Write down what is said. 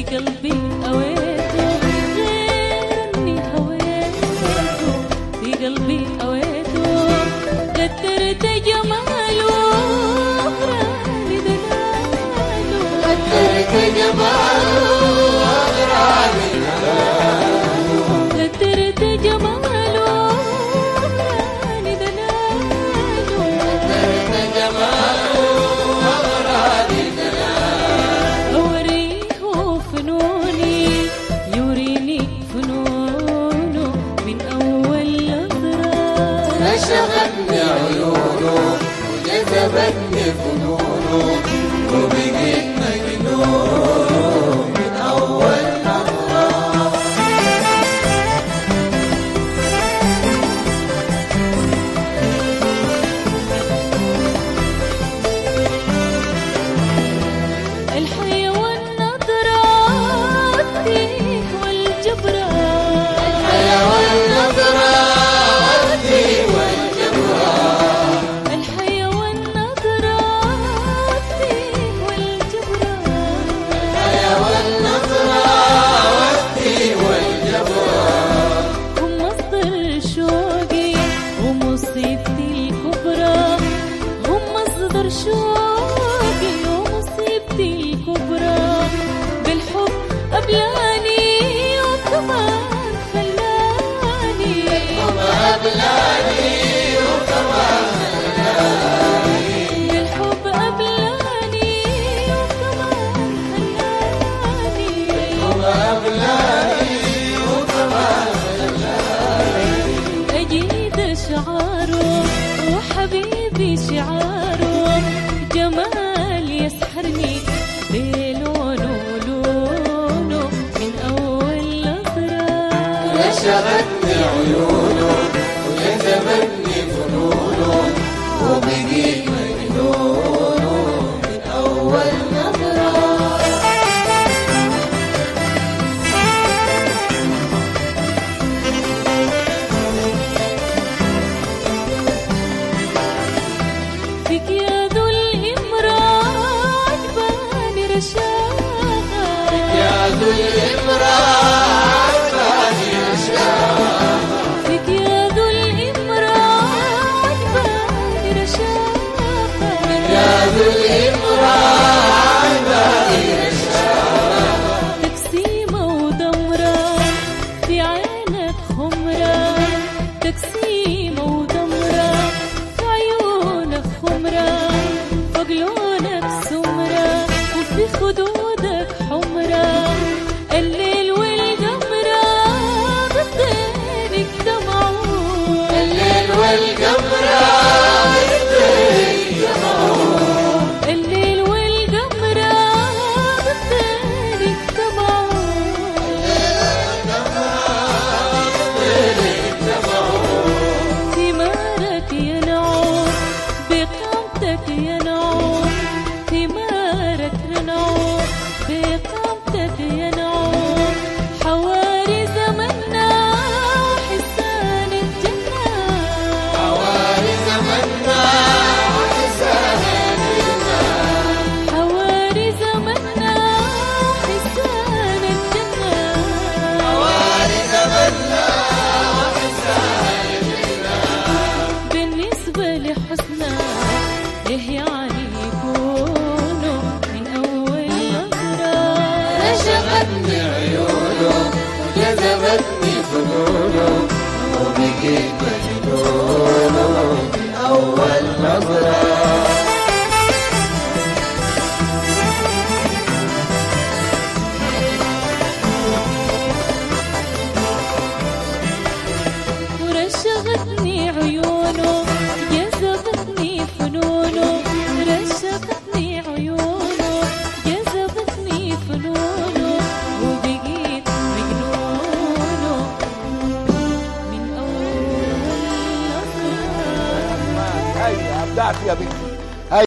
قلبي أويته غير إني هويته في قلبي أويته قدرت جماله غراني دلاله قدرت جماله وأغراني قدرت جماله غراني دلاله قدرت جماله وأغراني أوريه فنوني يوريني فنونه من أول نظرة نشغتني عيونه وجذبتني فنونه وبقيت مجنون من أول نظرة الحياة والنظرات فيك والجبرة الحياة والنظرة والدي والجبرة الحياة والنظرات فيك والجبرة الحياة والنظرة والدي والجبرة هم مصدر شوقي ومصيبتي الكبرى هم مصدر شوقي ومصيبتي الكبرى بالحب أبلاني وكمان خلاني وأبلاني وكمان بالحب أبلاني وكمان خلاني وأبلاني وكمان أجيد شعاره وحبيبي شعاره جمال يسحرني بلونه لونه من أول نظرة نشغتني عيونه وجذبتني فنونه وبقيت مجنون من أول نظرة فيك يا ذو الإمراء عجباني رشاقة يا ذو الإمراء عجباني أشياء فيك يا ذو الإمراء عجباني رشاقة يا ذو الإمراء عجباني أشياء تقسيمة ودمرة في عينك خمرة تقسيمة ودمرة في عيونك خمرة فوق لونك سمرة وفي خدودك حمرة الليل والقمرة ضدينك دمعون الليل والقمرة الليل والقمرة ضدينك دمعون ثمارك يا نعوم بقامتك يا نعوم ثمارك يا نعوم بقامتك يا نعوم حواري زمنا حسان الجنة حواري زمنا وحسان حواري زمنا حسان الجنة حواري زمنا وحسان بالنسبة لحسنى إيه يعني يكونوا من أول نظرة نشغتني عيونه وجذبتني فنونه وبقيت مجنون من أول نظرة ورشقتني عيونه جذبتني فنونه رشقتني عيونه جذبتني فنونه وبقيت مجنونه من أول نظرة ايوه ابدعت يا بنت